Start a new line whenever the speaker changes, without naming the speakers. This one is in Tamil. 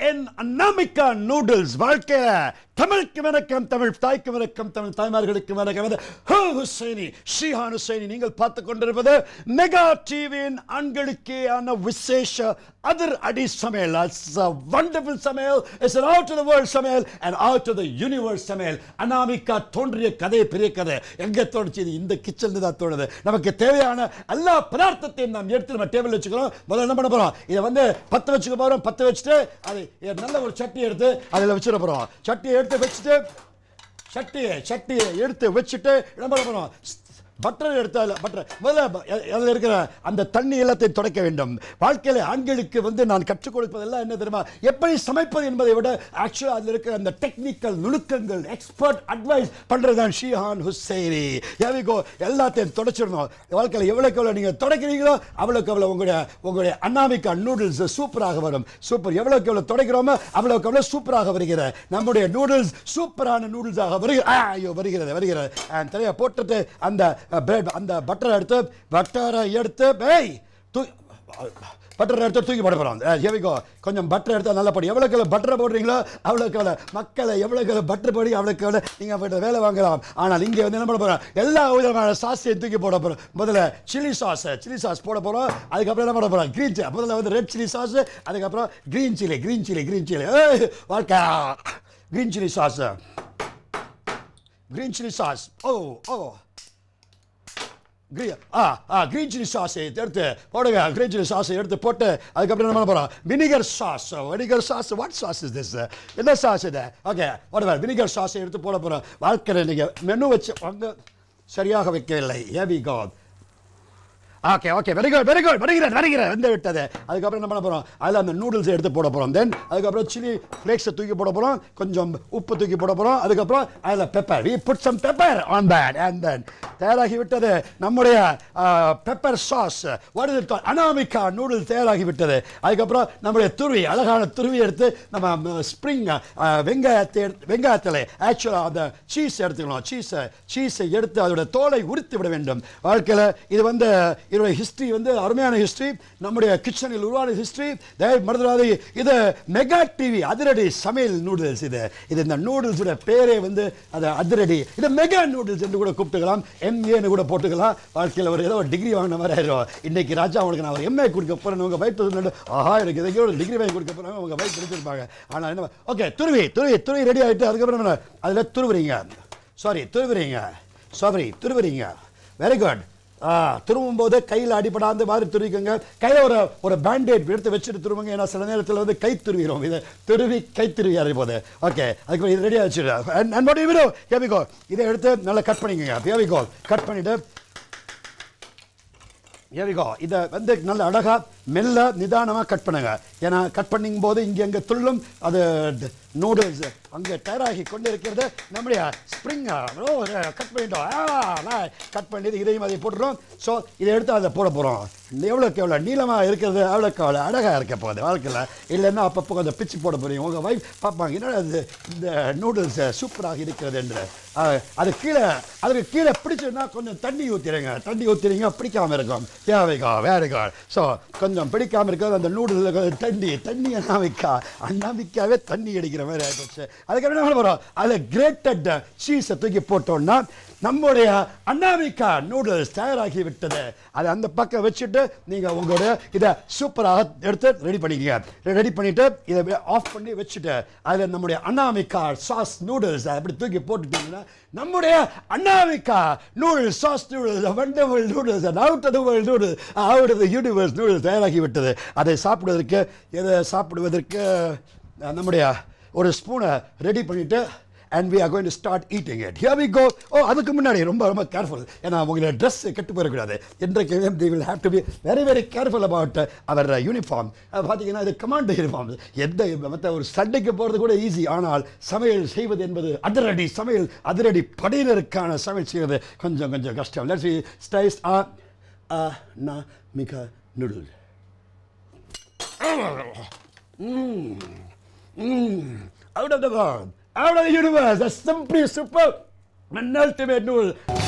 என் அன்னாமிக்கா நூடுல்ஸ் வாழ்க்கையில தமிழுக்கு வணக்கம் தமிழ் தாய்க்கு வணக்கம் தமிழ் தாய்மார்களுக்கு வணக்கம் இது ஹோ ஹுசைனி ஷிஹான் ஹுசைனி நீங்கள் பார்த்து கொண்டிருப்பது மெகா டிவியின் ஆண்களுக்கேயான விசேஷ அதர் அடி சமையல் வண்டர்ஃபுல் சமையல் it's an out of the world சமையல் and out of the universe சமையல் அனாமிகா தோன்றிய கதை பெரிய கதை எங்க தோணுச்சு இது இந்த கிச்சன் தான் தோணுது நமக்கு தேவையான எல்லா பதார்த்தத்தையும் நாம் எடுத்து நம்ம டேபிள் வச்சுக்கிறோம் முதல்ல என்ன பண்ண போறோம் இதை வந்து பத்து வச்சுக்க போறோம் பத்து வச்சுட்டு அது நல்ல ஒரு சட்டி எடுத்து அதில் வச்சிட போறோம் சட்டியை எடுத்து வச்சுட்டு சட்டியை சட்டியை எடுத்து வச்சுட்டு என்ன பண்ண போறோம் பட்டர் எடுத்து அதில் பட்டர் முதல்ல ப- அ- அதில் இருக்கிற அந்த தண்ணி எல்லாத்தையும் துடைக்க வேண்டும் வாழ்க்கையில் ஆண்களுக்கு வந்து நான் கற்றுக் கொடுப்பதெல்லாம் என்ன தெரியுமா எப்படி சமைப்பது என்பதை விட ஆக்சுவலாக அதில் இருக்கிற அந்த டெக்னிக்கல் நுணுக்கங்கள் எக்ஸ்பர்ட் அட்வைஸ் பண்ணுறது தான் ஷீஹான் ஹுசைனி ஏவிகோ எல்லாத்தையும் தொடச்சிடணும் வாழ்க்கையில் எவ்வளோக்கு எவ்வளோ நீங்கள் தொடக்கிறீங்களோ அவ்வளோக்கு எவ்வளோ உங்களுடைய உங்களுடைய அன்னாமிக்கா நூடுல்ஸ் சூப்பராக வரும் சூப்பர் எவ்வளோக்கு எவ்வளோ தொடக்கிறோமோ அவ்வளோக்கு எவ்வளோ சூப்பராக வருகிற நம்முடைய நூடுல்ஸ் சூப்பரான நூடுல்ஸாக வருகிறது ஆ, ஐயோ வருகிறது வருகிறது அஹ், தலையை போட்டுட்டு அந்த பிரெட் அந்த பட்டரை எடுத்து பட்டரை எடுத்து பேய் தூ பட்டரை எடுத்து தூக்கி போட போகிறோம் எவிகோ கொஞ்சம் பட்டர் எடுத்தால் நல்லா போடும் எவ்வளோக்கு எவ்வளோ பட்டரை போடுறீங்களோ அவ்வளோக்கு எவ்வளோ மக்களை எவ்வளோக்கு எவ்வளோ பட்டர் போடி அவ்வளோக்கு எவ்வளோ நீங்கள் போய்ட்டு வேலை வாங்கலாம் ஆனால் இங்கே வந்து என்ன பண்ண போகிறோம் எல்லா விதமான சாஸையும் தூக்கி போட போகிறோம் முதல்ல சில்லி சாஸ் சில்லி சாஸ் போட போகிறோம் அதுக்கப்புறம் என்ன பண்ண போகிறோம் க்ரீன் சில்லி முதல்ல வந்து ரெட் சில்லி சாஸ் அதுக்கப்புறம் green chilli green chilli green chilli வாழ்க்கை green chilli sauce green chilli sauce oh oh கிரீ ஆ ஆ க்ரீன் சில்லி சாஸை எடுத்து போடுங்க க்ரீன் சில்லி சாஸை எடுத்து போட்டு அதுக்கப்புறம் என்ன பண்ண போகிறோம் vinegar sauce vinegar sauce what sauce is this என்ன சாஸ் இது ஓகே வாட் வினிகர் சாஸை எடுத்து போட போகிறோம் வாழ்க்கையில் நீங்கள் மெனு வச்சு அங்கே சரியாக வைக்கவில்லை ஏவி காட் okay okay very good very good வருகிறேன் வருகிறேன் வந்து விட்டது அதுக்கப்புறம் என்ன பண்ண போகிறோம் அதில் அந்த நூடுல்ஸ் எடுத்து போட போகிறோம் தென் அதுக்கப்புறம் சில்லி ஃப்ளேக்ஸை தூக்கி போட போகிறோம் கொஞ்சம் உப்பு தூக்கி போட போகிறோம் அதுக்கப்புறம் அதில் pepper we put some pepper on that and then தயாராகி விட்டது நம்முடைய pepper sauce what is Anamika noodles தயாராகி விட்டது அதுக்கப்புறம் நம்முடைய துருவி அழகான துருவி எடுத்து நம்ம ஸ்ப்ரிங் வெங்காயத்தை எடுத்து வெங்காயத்தில் ஆக்சுவலாக அந்த சீஸ் எடுத்துக்கணும் சீஸை சீஸை எடுத்து அதோட தோலை உரித்து விட வேண்டும் வாழ்க்கையில் இது வந்து இதோட ஹிஸ்ட்ரி வந்து அருமையான ஹிஸ்ட்ரி நம்முடைய கிச்சனில் உருவான ஹிஸ்ட்ரி தயவு மறந்துடாது இது மெகா டிவி அதிரடி சமையல் நூடுல்ஸ் இது இது இந்த நூடுல்ஸோட பேரே வந்து அது அதிரடி இது மெகா நூடுல்ஸ் என்று கூட கூப்பிட்டுக்கலாம் எம்ஏன்னு கூட போட்டுக்கலாம் வாழ்க்கையில் ஒரு ஏதோ ஒரு டிகிரி வாங்கின மாதிரி ஆயிரும் இன்னைக்கு ராஜா உங்களுக்கு நான் ஒரு எம்ஏ கொடுக்க போறேன் உங்க வயிற்று சொன்னது ஆஹா எனக்கு எதையோ ஒரு டிகிரி வாங்கி கொடுக்க போறாங்க உங்க வயிற்று எடுத்துருப்பாங்க ஆனால் என்ன ஓகே துருவி துருவி துருவி ரெடி ஆகிட்டு அதுக்கப்புறம் என்ன அதில் துருவுறீங்க சாரி துருவுறீங்க சாரி துருவுறீங்க வெரி குட் ஆ திரும்பும் போது கையில் அடிபடாத மாதிரி துருவிக்கோங்க கையில் ஒரு ஒரு பேண்டேட் எடுத்து வச்சுட்டு திரும்புங்க ஏன்னா சில நேரத்தில் வந்து கை துருவிடும் இது துருவி கை துருவி அறி போது ஓகே அதுக்கு இது ரெடியாக வச்சுடு அண்ட் வாட் யூ டு கேபிகோ இதை எடுத்து நல்லா கட் பண்ணிக்கோங்க கேபிகோ கட் பண்ணிவிட்டு ஏவிகோ இதை வந்து நல்ல அழகா மெல்ல நிதானமாக கட் பண்ணுங்க ஏன்னா கட் பண்ணும் போது இங்கே அங்கே துள்ளும் அது நூடுல்ஸ் அங்கே தயாராகி கொண்டு இருக்கிறது நம்முடைய ஸ்ப்ரிங் கட் பண்ணிட்டோம் கட் பண்ணி இதையும் அதை போட்டுறோம் ஸோ இதை எடுத்து அதை போட போகிறோம் எவ்வளோக்கு எவ்வளோ நீளமாக இருக்கிறது அவ்வளோக்கு அவ்வளோ அழகாக இருக்க போகுது வாழ்க்கையில் இல்லைன்னா அப்பப்போ கொஞ்சம் பிச்சு போட போறீங்க உங்கள் வைஃப் பார்ப்பாங்க என்னடா இது இந்த நூடுல்ஸ் சூப்பராக இருக்கிறது என்று அஹ், அது கீழே அதுக்கு கீழே பிடிச்சதுன்னா கொஞ்சம் தண்ணி ஊற்றிடுங்க தண்ணி ஊற்றிடுங்க பிடிக்காம இருக்கும் தேவைக்கா வேறுக்கா ஸோ கொஞ்சம் பிடிக்காம இருக்கிறது அந்த நூடுல்ஸில் கொஞ்சம் தண்ணி தண்ணி அண்ணாமிக்கா அண்ணாமிக்காவே தண்ணி அடிக்கிற மாதிரி ஆகிப்போச்சு அதுக்கப்புறம் என்ன பண்ண போகிறோம் அதில் கிரேட்டட் சீஸை தூக்கி போட்டோம்னா நம்முடைய அண்ணாமிக்கா நூடுல்ஸ் தயாராகி விட்டது அதை அந்த பக்கம் வச்சுட்டு நீங்கள் உங்களுடைய இதை சூப்பராக எடுத்து ரெடி பண்ணிக்கங்க ரெடி பண்ணிவிட்டு இதை ஆஃப் பண்ணி வச்சுட்டு அதில் நம்முடைய அண்ணாமிக்கா சாஸ் நூடுல்ஸ் அப்படி தூக்கி போட்டுட்டீங்கன்னா நம்முடைய Annamika noodles sauce noodles wonderful noodles out of world noodles out of universe noodles தயாராகி விட்டது அதை சாப்பிடுவதற்கு இதை சாப்பிடுவதற்கு அஹ், நம்முடைய ஒரு ஸ்பூனை ரெடி பண்ணிவிட்டு and we are going to start eating it here we go oh அதுக்கு முன்னாடி ரொம்ப ரொம்ப கேர்ஃபுல் ஏன்னா உங்களோட ட்ரெஸ் கெட்டு போயிடக்கூடாது என்றைக்கு the will have to be very very careful about our uniform பார்த்தீங்கன்னா இது கமாண்ட் யூனிஃபார்ம் எந்த மற்ற ஒரு சண்டைக்கு போகிறது கூட ஈஸி ஆனால் சமையல் செய்வது என்பது அதிரடி சமையல் அதிரடி படையினருக்கான சமையல் செய்வது கொஞ்சம் கொஞ்சம் கஷ்டம் லெட்ஸ் ஸ்டைஸ் ஆ ஆ நா மிக நுடுல் Mm. Out of the world, out of the universe, a simply super, an ultimate noodle.